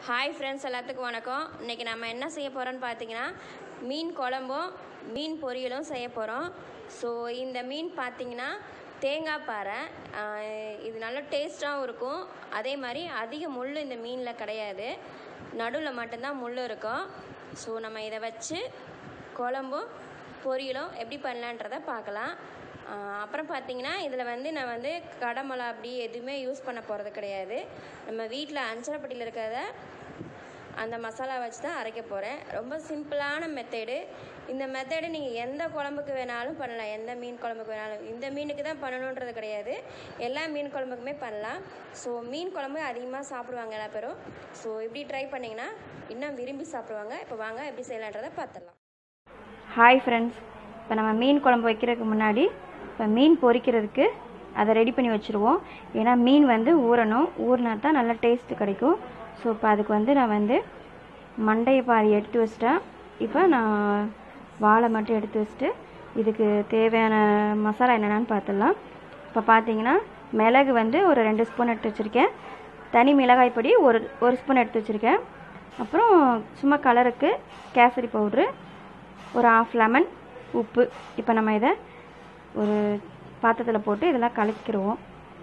hi friends எல்லாத்துக்கும் வணக்கம் இன்றைக்கி நம்ம என்ன செய்ய போகிறோம்னு பார்த்தீங்கன்னா மீன் குழம்பும் மீன் பொரியலும் செய்ய போகிறோம் ஸோ இந்த மீன் பார்த்தீங்கன்னா தேங்காய் பாறை ஆஹ் இது நல்ல டேஸ்ட்டாகவும் இருக்கும் அதே மாதிரி அதிக முள் இந்த மீனில் கிடையாது நடுவில் மட்டும்தான் முள் இருக்கும் ஸோ நம்ம இதை வச்சு குழம்பும் பொரியலும் எப்படி பண்ணலான்றதை பார்க்கலாம் ஆஹ் அப்புறம் பார்த்தீங்கன்னா இதில் வந்து நான் வந்து கடமலை அப்படி எதுவுமே யூஸ் பண்ண போகிறது கிடையாது நம்ம வீட்டில் அஞ்சரைப்பட்டியில் இருக்கிறத அந்த மசாலா வச்சு தான் அரைக்க போகிறேன் ரொம்ப சிம்பிளான மெத்தேடு இந்த மெத்தேடு நீங்கள் எந்த குழம்புக்கு வேணாலும் பண்ணலாம் எந்த மீன் குழம்புக்கு வேணாலும் இந்த மீனுக்கு தான் பண்ணணுன்றது கிடையாது எல்லா மீன் குழம்புக்குமே பண்ணலாம் ஸோ மீன் குழம்பு அதிகமாக சாப்பிடுவாங்க எல்லா பேரும் ஸோ இப்படி ட்ரை பண்ணிங்கன்னா இன்னும் விரும்பி சாப்பிடுவாங்க இப்போ வாங்க எப்படி செய்யலான்றதை பார்த்துடலாம் ஹாய் ஃப்ரெண்ட்ஸ் இப்போ நம்ம மீன் குழம்பு வைக்கிறதுக்கு முன்னாடி இப்போ மீன் பொரிக்கிறதுக்கு அதை ரெடி பண்ணி வச்சுருவோம் ஏன்னா மீன் வந்து ஊறணும் ஊறினா தான் நல்லா டேஸ்ட் கிடைக்கும் ஸோ இப்போ அதுக்கு வந்து நான் வந்து மண்டையை பாதி எடுத்து வச்சிட்டேன் இப்போ நான் வாழை மட்டும் எடுத்து வச்சுட்டு இதுக்கு தேவையான மசாலா என்னென்னு பார்த்துடலாம் இப்போ பார்த்தீங்கன்னா மிளகு வந்து ஒரு ரெண்டு ஸ்பூன் எடுத்து வச்சுருக்கேன் தனி மிளகாய் பொடி ஒரு ஒரு ஸ்பூன் எடுத்து வச்சுருக்கேன் அப்புறம் சும்மா கலருக்கு கேசரி பவுட்ரு ஒரு ஆஃப் லெமன் உப்பு இப்போ நம்ம இதை ஒரு பாத்திரத்தில் போட்டு இதெல்லாம் கலக்கிடுவோம்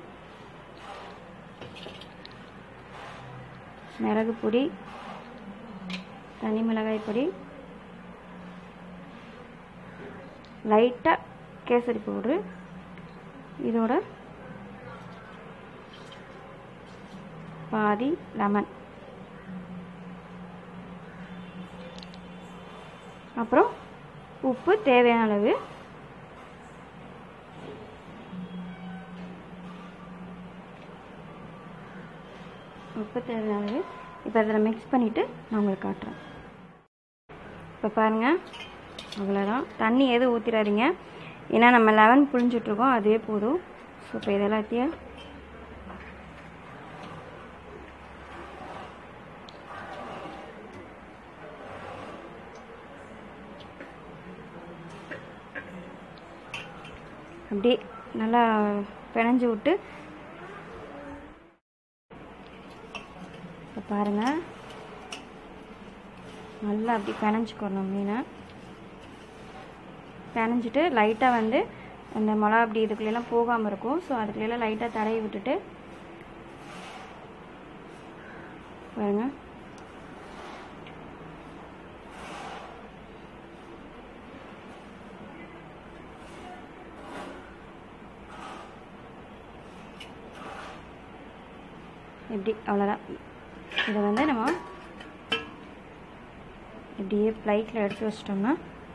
மிளகு பொடி தனி மிளகாய் பொடி லைட்டாக கேசரி பவுட்ரு இதோட பாதி லெமன் அப்புறம் உப்பு தேவையான அளவு உப்பு தேவையான அளவு இப்போ அதில் மிக்ஸ் பண்ணிவிட்டு நான் உங்களுக்கு காட்டுறேன் இப்போ பாருங்கள் அவ்வளோதான் தண்ணி எதுவும் ஊற்றிடாதீங்க ஏன்னா நம்ம லெமன் புழிஞ்சிட்ருக்கோம் அதே போதும் ஸோ இப்போ இதெல்லாத்தையும் அப்படி நல்லா பிணைஞ்சு விட்டு இப்போ பாருங்கள் நல்லா அப்படி பிணைஞ்சிக்கணும் மீனை பிணைஞ்சிட்டு லைட்டாக வந்து அந்த மிளகா அப்படி இதுக்குள்ளெல்லாம் போகாமல் இருக்கும் ஸோ அதுக்குள்ளெல்லாம் லைட்டாக தடவி விட்டுட்டு பாருங்கள் இப்படி அவ்வளோதான் இதை வந்து நம்ம இப்படியே ஃப்ளைட்டில் எடுத்து வச்சிட்டோம்னா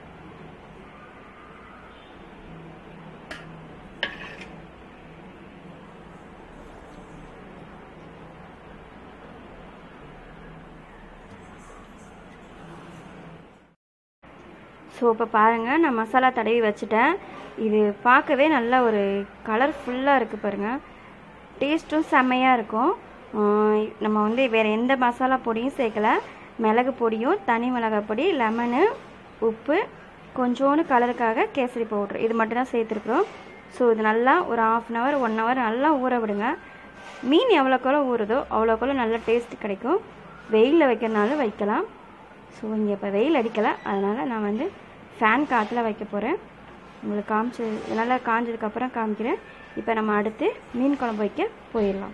ஸோ இப்போ பாருங்கள் நான் மசாலா தடவி வச்சுட்டேன் இது பார்க்கவே நல்ல ஒரு கலர்ஃபுல்லாக இருக்குது பாருங்கள் டேஸ்ட்டும் செம்மையாக இருக்கும் ஆஹ் நம்ம வந்து வேறு எந்த மசாலா பொடியும் சேர்க்கல மிளகு பொடியும் தனி மிளகாய் பொடி லெமனு உப்பு கொஞ்சோண்டு கலருக்காக கேசரி பவுட்ரு இது மட்டும் தான் சேர்த்துருக்குறோம் ஸோ இது நல்லா ஒரு half an hour one hour நல்லா ஊற விடுங்க மீன் எவ்வளோக்கெவ்வளோ ஊறுதோ அவ்வளோக்கெவ்வளோ நல்ல டேஸ்ட் கிடைக்கும் வெயிலில் வைக்கிறனாலும் வைக்கலாம் ஸோ இங்கே இப்போ வெயில் அடிக்கலை அதனால் நான் வந்து ஃபேன் காற்றுல வைக்க போகிறேன் உங்களுக்கு காமிச்சு நல்லா காஞ்சதுக்கப்புறம் காமிக்கிறேன் இப்போ நம்ம அடுத்து மீன் குழம்பு வைக்க போயிடலாம்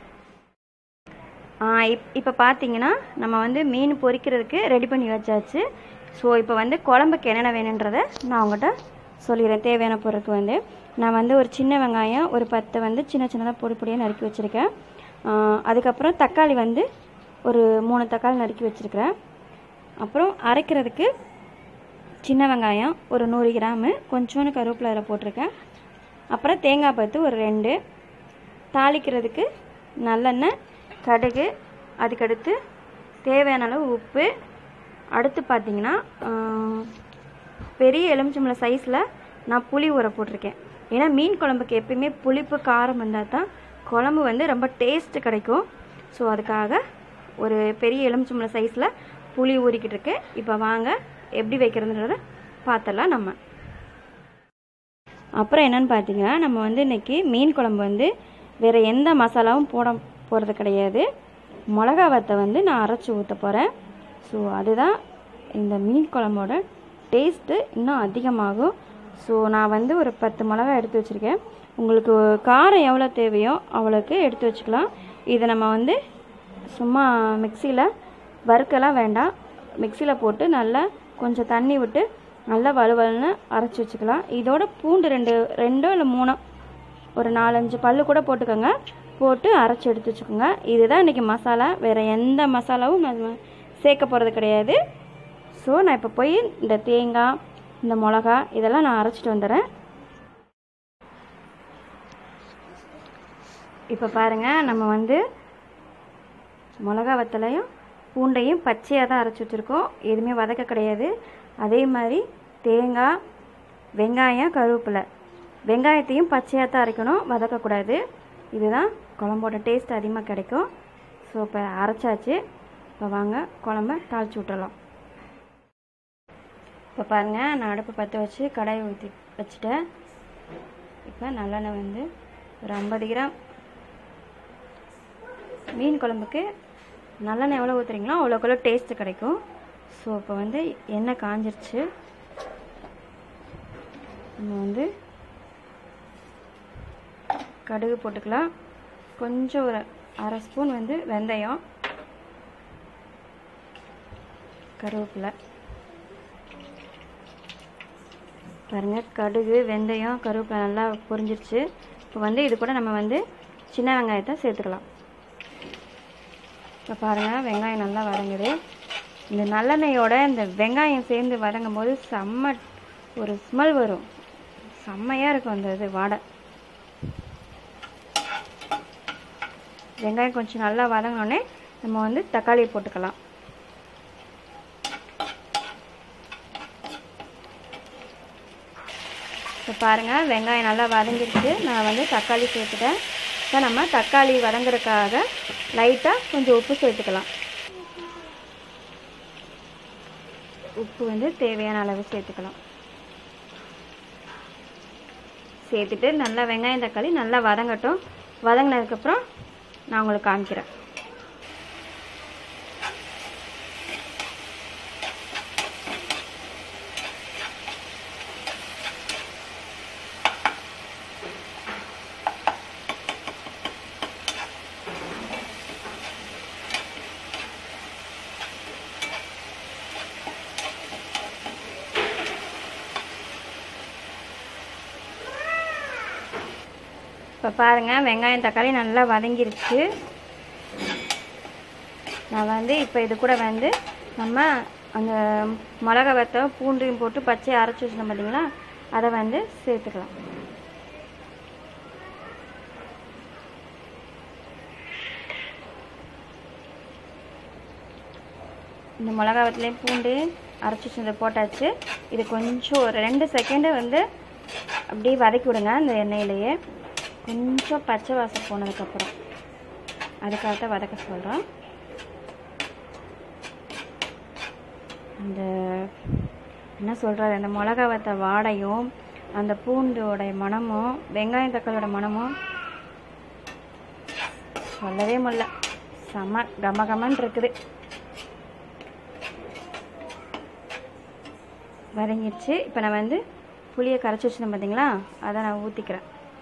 இப் இப்போ பார்த்தீங்கன்னா நம்ம வந்து மீன் பொரிக்கிறதுக்கு ரெடி பண்ணி வச்சாச்சு ஸோ இப்போ வந்து குழம்புக்கு என்னென்ன வேணுன்றதை நான் உங்கள்கிட்ட சொல்லிடுறேன் தேவையான பொருளுக்கு வந்து நான் வந்து ஒரு சின்ன வெங்காயம் ஒரு பத்தை வந்து சின்ன சின்னதாக பொடி பொடியாக நறுக்கி வச்சுருக்கேன் அதுக்கப்புறம் தக்காளி வந்து ஒரு மூணு தக்காளி நறுக்கி வச்சுருக்கிறேன் அப்புறம் அரைக்கிறதுக்கு சின்ன வெங்காயம் ஒரு நூறு கிராமு கொஞ்சோண்டு கருவேப்பிலை அதில் போட்டிருக்கேன் அப்புறம் தேங்காய் பத்து ஒரு ரெண்டு தாளிக்கிறதுக்கு நல்லெண்ணெய் கடுகு அதுக்கடுத்து தேவையான அளவு உப்பு அடுத்து பார்த்தீங்கன்னா ஆஹ், பெரிய எலுமிச்சம்பழம் சைஸில் நான் புளி ஊற போட்டிருக்கேன் ஏன்னா மீன் குழம்புக்கு எப்பயுமே புளிப்பு காரம் வந்தால் தான் குழம்பு வந்து ரொம்ப டேஸ்ட்டு கிடைக்கும் ஸோ அதுக்காக ஒரு பெரிய எலுமிச்சம்பழம் சைஸில் புளி ஊறிக்கிட்டு இருக்கு இப்போ வாங்க எப்படி வைக்கிறதுன்றத பார்த்துடலாம் நம்ம அப்புறம் என்னன்னு பார்த்தீங்கன்னா நம்ம வந்து இன்னைக்கு மீன் குழம்பு வந்து வேறு எந்த மசாலாவும் போட போகிறது கிடையாது மிளகா வத்தை வந்து நான் அரைச்சி ஊற்ற போகிறேன் ஸோ அதுதான் இந்த மீன் குழம்போட டேஸ்ட்டு இன்னும் அதிகமாகும் ஸோ நான் வந்து ஒரு பத்து மிளகா எடுத்து வச்சுருக்கேன் உங்களுக்கு காரம் எவ்வளோ தேவையோ அவ்வளோக்கு எடுத்து வச்சுக்கலாம் இதை நம்ம வந்து சும்மா மிக்சியில் வறுக்கலாம் வேண்டாம் மிக்சியில் போட்டு நல்லா கொஞ்சம் தண்ணி விட்டு நல்லா வலுவலுன்னு அரைச்சி வச்சுக்கலாம் இதோட பூண்டு ரெண்டு ரெண்டோ இல்லை மூணோ ஒரு நாலஞ்சு பல்லு கூட போட்டுக்கோங்க போட்டு அரைச்சி எடுத்து வச்சுக்கோங்க இதுதான் இன்றைக்கி மசாலா வேறு எந்த மசாலாவும் நம்ம சேர்க்க போகிறது கிடையாது ஸோ நான் இப்போ போய் இந்த தேங்காய் இந்த மிளகா இதெல்லாம் நான் அரைச்சிட்டு வந்துடுறேன் இப்போ பாருங்கள் நம்ம வந்து மிளகா வத்தலையும் பூண்டையும் பச்சையாக தான் அரைச்சி வச்சுருக்கோம் எதுவுமே வதக்க கிடையாது அதே மாதிரி தேங்காய் வெங்காயம் கருவேப்பிலை வெங்காயத்தையும் பச்சையாக தான் அரைக்கணும் வதக்கக்கூடாது இதுதான் குழம்போட டேஸ்ட் அதிகமாக கிடைக்கும் ஸோ இப்போ அரைச்சாச்சு இப்போ வாங்க குழம்ப தாளிச்சு விட்டுறலாம் இப்போ பாருங்கள் நான் அடுப்பு பற்ற வச்சு கடாயை ஊற்றி வச்சுட்டேன் இப்போ நல்லெண்ணெய் வந்து ஒரு ஐம்பது கிராம் மீன் குழம்புக்கு நல்லெண்ணெய் எவ்வளோ ஊற்றுறீங்களோ அவ்வளோக்குள்ள டேஸ்ட்டு கிடைக்கும் ஸோ இப்போ வந்து எண்ணெய் காஞ்சிருச்சு நம்ம வந்து கடுகு போட்டுக்கலாம் கொஞ்சம் ஒரு அரை ஸ்பூன் வந்து வெந்தயம் கருவேப்பிலை பாருங்கள் கடுகு வெந்தயம் கருவேப்பிலை நல்லா பொரிஞ்சிருச்சு இப்போ வந்து இது கூட நம்ம வந்து சின்ன வெங்காயத்தை சேர்த்துக்கலாம் இப்போ பாருங்கள் வெங்காயம் நல்லா வதங்குது இந்த நல்லெண்ணெயோட இந்த வெங்காயம் சேர்ந்து வதங்கும் போது செம்ம ஒரு ஸ்மெல் வரும் செம்மையாக இருக்கும் அந்த இது வாடை வெங்காயம் கொஞ்சம் நல்லா வதங்கினோடனே நம்ம வந்து தக்காளியை போட்டுக்கலாம் இப்போ பாருங்கள் வெங்காயம் நல்லா வதங்கிடுச்சு நான் வந்து தக்காளி சேர்த்துட்டேன் இப்போ நம்ம தக்காளி வதங்குறதுக்காக லைட்டாக கொஞ்சம் உப்பு சேர்த்துக்கலாம் உப்பு வந்து தேவையான அளவு சேர்த்துக்கலாம் சேர்த்துட்டு நல்லா வெங்காயம் தக்காளி நல்லா வதங்கட்டும் வதங்கினதுக்கப்புறம் நான் உங்களுக்கு காமிக்கிறேன் இப்போ பாருங்கள் வெங்காயம் தக்காளி நல்லா வதங்கிருச்சு நான் வந்து இப்போ இது கூட வந்து நம்ம அந்த மிளகா வத்த பூண்டையும் போட்டு பச்சையை அரைச்சி வச்சிருந்தோம் பார்த்தீங்களா அதை வந்து சேர்த்துக்கலாம் இந்த மிளகா வத்தலையும் பூண்டு அரைச்சி வச்சதை போட்டாச்சு இது கொஞ்சம் ஒரு ரெண்டு செகண்டு வந்து அப்படியே வதக்கி விடுங்க அந்த எண்ணெயிலேயே கொஞ்சம் பச்சை வாசம் போனதுக்கப்புறம் அதுக்காக தான் வதக்க சொல்கிறோம் அந்த என்ன சொல்கிறது அந்த மிளகா வத்த வாடையும் அந்த பூண்டோடைய மணமும் வெங்காயம் தக்காளியோட மணமும் சொல்லவே முடியல செம கம கமன்னு இருக்குது வதங்கிடுச்சு இப்போ நான் வந்து புளியை கரைச்சி வச்சுருந்தேன் பார்த்தீங்களா அதை நான் ஊற்றிக்கிறேன்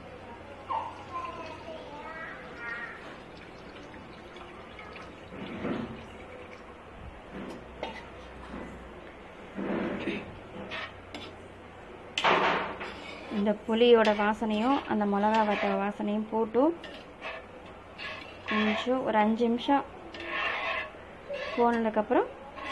இந்த புளியோட வாசனையும் அந்த மிளகா வத்த வாசனையும் போட்டு கொஞ்சம் ஒரு அஞ்சு நிமிஷம் போனதுக்கப்புறம்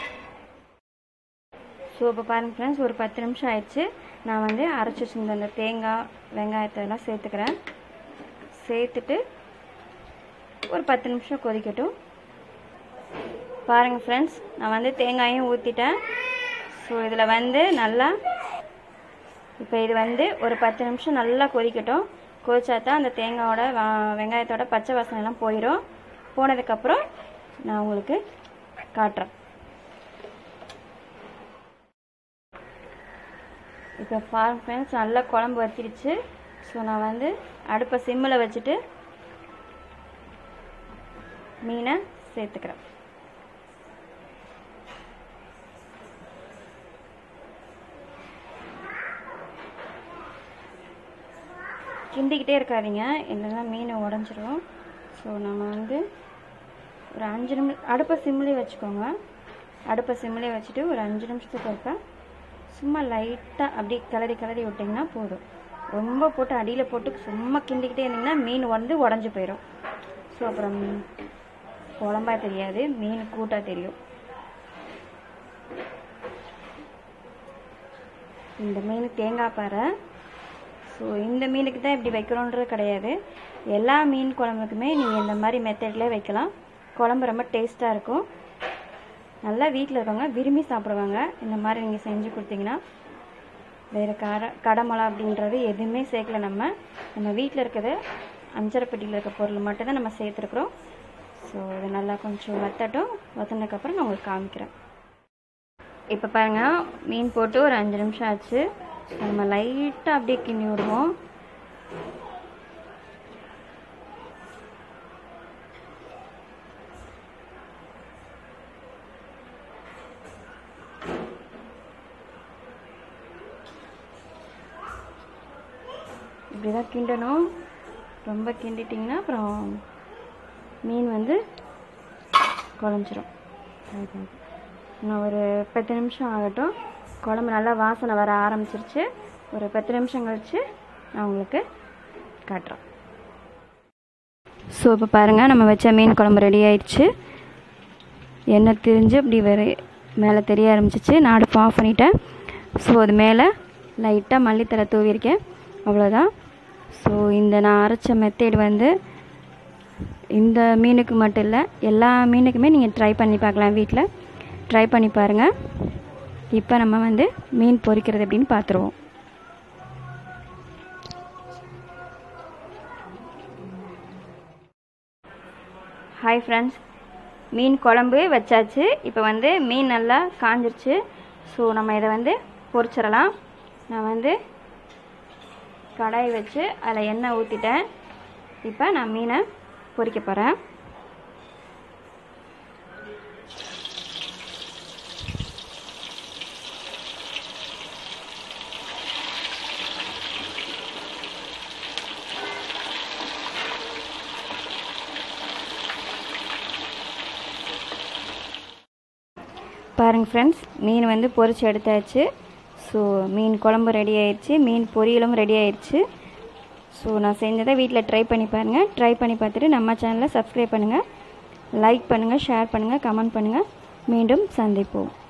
ஸோ இப்போ பாருங்கள் ஃப்ரெண்ட்ஸ் ஒரு பத்து நிமிஷம் ஆயிடுச்சு நான் வந்து அரைச்சி வச்சிருந்த அந்த தேங்காய் வெங்காயத்தை எல்லாம் சேர்த்துக்கிறேன் சேர்த்துட்டு ஒரு பத்து நிமிஷம் கொதிக்கட்டும் பாருங்கள் ஃப்ரெண்ட்ஸ் நான் வந்து தேங்காயும் ஊற்றிட்டேன் ஸோ இதில் வந்து நல்லா இப்போ இது வந்து ஒரு பத்து நிமிஷம் நல்லா கொதிக்கட்டும் கொதிச்சா தான் அந்த தேங்காயோட வா- வெங்காயத்தோட பச்சை வாசனை எல்லாம் போயிடும் போனதுக்கப்புறம் நான் உங்களுக்கு காட்டுறேன் இப்போ ஃபார்ம் ஃப்ரெண்ட்ஸ் நல்லா குழம்பு வச்சிருச்சு ஸோ நான் வந்து அடுப்பை சிம்மில் வச்சுட்டு மீனை சேர்த்துக்கிறேன் கிண்டிக்கிட்டே இருக்காதீங்க இல்லைன்னா மீன் உடஞ்சிரும் ஸோ நம்ம வந்து ஒரு அஞ்சு நிமிஷம் அடுப்பை சிம்லேயே வச்சுக்கோங்க அடுப்பை சிம்லேயே வச்சுட்டு ஒரு அஞ்சு நிமிஷத்துக்கு ஒருக்கா சும்மா லைட்டாக அப்படியே கிளறி கிளறி விட்டிங்கன்னா போதும் ரொம்ப போட்டு அடியில் போட்டு சும்மா கிண்டிக்கிட்டே இருந்தீங்கன்னா மீன் வந்து உடஞ்சி போயிடும் ஸோ அப்புறம் குழம்பா தெரியாது மீன் கூட்டாக தெரியும் இந்த மீன் தேங்காய் பாறை ஸோ இந்த மீனுக்கு தான் இப்படி வைக்கணுன்றது கிடையாது எல்லா மீன் குழம்புக்குமே நீங்கள் இந்த மாதிரி மெத்தட்லேயே வைக்கலாம் குழம்பு ரொம்ப டேஸ்ட்டாக இருக்கும் நல்லா வீட்டில் இருக்கவங்க விரும்பி சாப்பிடுவாங்க இந்த மாதிரி நீங்கள் செஞ்சு கொடுத்தீங்கன்னா வேறு கட கடை மிளகா அப்படின்றது எதுவுமே சேர்க்கல நம்ம நம்ம வீட்டில் இருக்கிறது அஞ்சரைப்பட்டியில் இருக்க பொருள் மட்டும் தான் நம்ம சேர்த்துருக்குறோம் ஸோ இது நல்லா கொஞ்சம் வத்தட்டும் வத்தினதுக்கப்புறம் நான் உங்களுக்கு காமிக்கிறேன் இப்போ பாருங்கள் மீன் போட்டு ஒரு அஞ்சு நிமிஷம் ஆச்சு நம்ம லைட்டாக அப்படியே கிண்டி விடுவோம் இப்படி தான் கிண்டணும் ரொம்ப கிண்டிட்டிங்கன்னா அப்புறம் மீன் வந்து குழஞ்சிரும் இன்னும் ஒரு பத்து நிமிஷம் ஆகட்டும் குழம்பு நல்லா வாசனை வர ஆரம்பிச்சிருச்சு ஒரு பத்து நிமிஷம் கழிச்சு நான் உங்களுக்கு காட்டுறேன் ஸோ இப்போ பாருங்கள் நம்ம வச்ச மீன் குழம்பு ரெடி ஆயிடுச்சு எண்ணெய் திரிஞ்சு இப்படி வேற மேலே தெரிய ஆரம்பிச்சிச்சு நான் அடுப்பு ஆஃப் பண்ணிட்டேன் ஸோ அது மேலே லைட்டாக மல்லித்தலை தூவியிருக்கேன் அவ்வளோதான் ஸோ இந்த நான் அரைச்ச மெத்தேடு வந்து இந்த மீனுக்கு மட்டும் இல்லை எல்லா மீனுக்குமே நீங்கள் ட்ரை பண்ணி பார்க்கலாம் வீட்டில் ட்ரை பண்ணி பாருங்கள் இப்போ நம்ம வந்து மீன் பொரிக்கிறது எப்படின்னு பார்த்துருவோம் ஹாய் ஃப்ரெண்ட்ஸ் மீன் குழம்பு வச்சாச்சு இப்போ வந்து மீன் நல்லா காஞ்சிருச்சு ஸோ நம்ம இதை வந்து பொரிச்சிடலாம் நான் வந்து கடாய் வச்சு அதில் எண்ணெய் ஊற்றிட்டேன் இப்போ நான் மீனை பொரிக்க போகிறேன் பாருங்கள் ஃப்ரெண்ட்ஸ் மீன் வந்து பொரிச்சு எடுத்தாச்சு ஸோ மீன் குழம்பு ரெடி ஆயிடுச்சு மீன் பொரியலும் ரெடி ஆயிடுச்சு ஸோ நான் செஞ்சதை வீட்டில் ட்ரை பண்ணி பாருங்கள் ட்ரை பண்ணி பார்த்துட்டு நம்ம சேனலை சப்ஸ்கிரைப் பண்ணுங்கள் லைக் பண்ணுங்கள் ஷேர் பண்ணுங்கள் கமெண்ட் பண்ணுங்கள் மீண்டும் சந்திப்போம்